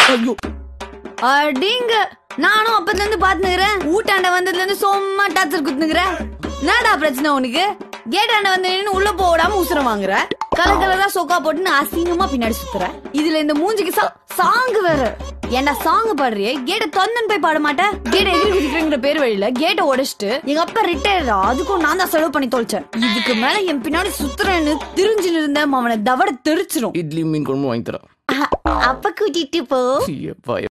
ஐயோ அடிங்க நானும் அப்பத்துல இருந்து பாத்துக்கிறேன் ஊட்டாண்ட வந்ததுல இருந்து சும்மா டாச்சர் குத்துனுக்குறேன் என்னடா பிரச்சனை உனக்கு கேட்டாண்ட வந்து நின்னு உள்ள போடாம உசுரம் வாங்குற கலர் கலரா சொக்கா போட்டுன்னு அசிங்கமா பின்னாடி சுத்துற இதுல இந்த மூஞ்சிக்கு சாங் வேற ஏன்டா சாங் பாடுறியே கேட்ட தொந்தன் போய் பாட மாட்டேன் கேட்ட எதிரி குதிக்கிறங்கிற பேர் வழியில கேட்ட உடைச்சிட்டு எங்க அப்பா ரிட்டையர் அதுக்கும் நான் தான் செலவு பண்ணி தொலைச்சேன் இதுக்கு மேல என் பின்னாடி சுத்துறேன்னு தெரிஞ்சுன்னு இருந்தேன் அவனை தவட தெரிச்சிரும் இட்லி மீன் குழம்பு வாங்கி தரேன் அப்ப கூட்டிட்டு போ ஐயப்பா